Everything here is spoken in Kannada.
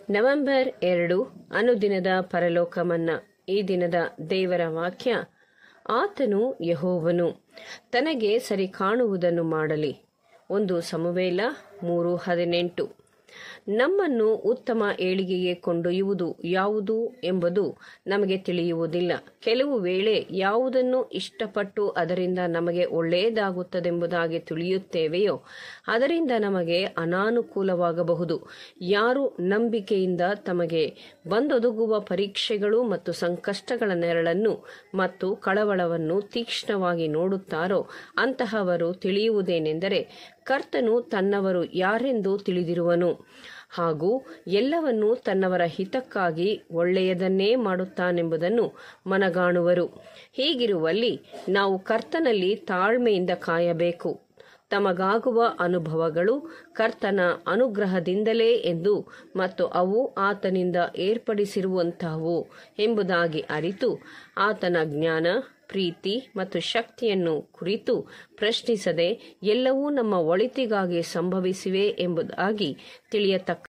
ನವೆಂಬರ್ ಎರಡು ಅನುದಿನದ ಪರಲೋಕ ಮನ್ನಾ ಈ ದಿನದ ದೇವರ ವಾಕ್ಯ ಆತನು ಯಹೋವನು ತನಗೆ ಸರಿ ಕಾಣುವುದನ್ನು ಮಾಡಲಿ ಒಂದು ಸಮವೇಲ ಮೂರು ಹದಿನೆಂಟು ನಮ್ಮನ್ನು ಉತ್ತಮ ಏಳಿಗೆಗೆ ಕೊಂಡೊಯ್ಯುವುದು ಯಾವುದು ಎಂಬುದು ನಮಗೆ ತಿಳಿಯುವುದಿಲ್ಲ ಕೆಲವು ವೇಳೆ ಯಾವುದನ್ನು ಇಷ್ಟಪಟ್ಟು ಅದರಿಂದ ನಮಗೆ ಒಳ್ಳೆಯದಾಗುತ್ತದೆಂಬುದಾಗಿ ತಿಳಿಯುತ್ತೇವೆಯೋ ಅದರಿಂದ ನಮಗೆ ಅನಾನುಕೂಲವಾಗಬಹುದು ಯಾರು ನಂಬಿಕೆಯಿಂದ ತಮಗೆ ಬಂದೊದಗುವ ಪರೀಕ್ಷೆಗಳು ಮತ್ತು ಸಂಕಷ್ಟಗಳ ನೆರಳನ್ನು ಮತ್ತು ಕಳವಳವನ್ನು ತೀಕ್ಷ್ಣವಾಗಿ ನೋಡುತ್ತಾರೋ ಅಂತಹವರು ತಿಳಿಯುವುದೇನೆಂದರೆ ಕರ್ತನು ತನ್ನವರು ಯಾರೆಂದು ತಿಳಿದಿರುವನು ಹಾಗೂ ಎಲ್ಲವನ್ನೂ ತನ್ನವರ ಹಿತಕ್ಕಾಗಿ ಒಳ್ಳೆಯದನ್ನೇ ಮಾಡುತ್ತಾನೆಂಬುದನ್ನು ಮನಗಾಣುವರು ಹೀಗಿರುವಲ್ಲಿ ನಾವು ಕರ್ತನಲ್ಲಿ ತಾಳ್ಮೆಯಿಂದ ಕಾಯಬೇಕು ತಮಗಾಗುವ ಅನುಭವಗಳು ಕರ್ತನ ಅನುಗ್ರಹದಿಂದಲೇ ಎಂದು ಮತ್ತು ಅವು ಆತನಿಂದ ಏರ್ಪಡಿಸಿರುವಂತಹವು ಎಂಬುದಾಗಿ ಅರಿತು ಆತನ ಜ್ಞಾನ ಪ್ರೀತಿ ಮತ್ತು ಶಕ್ತಿಯನ್ನು ಕುರಿತು ಪ್ರಶ್ನಿಸದೆ ಎಲ್ಲವೂ ನಮ್ಮ ಒಳಿತಿಗಾಗಿ ಸಂಭವಿಸಿವೆ ಎಂಬುದಾಗಿ ತಿಳಿಯತಕ್ಕ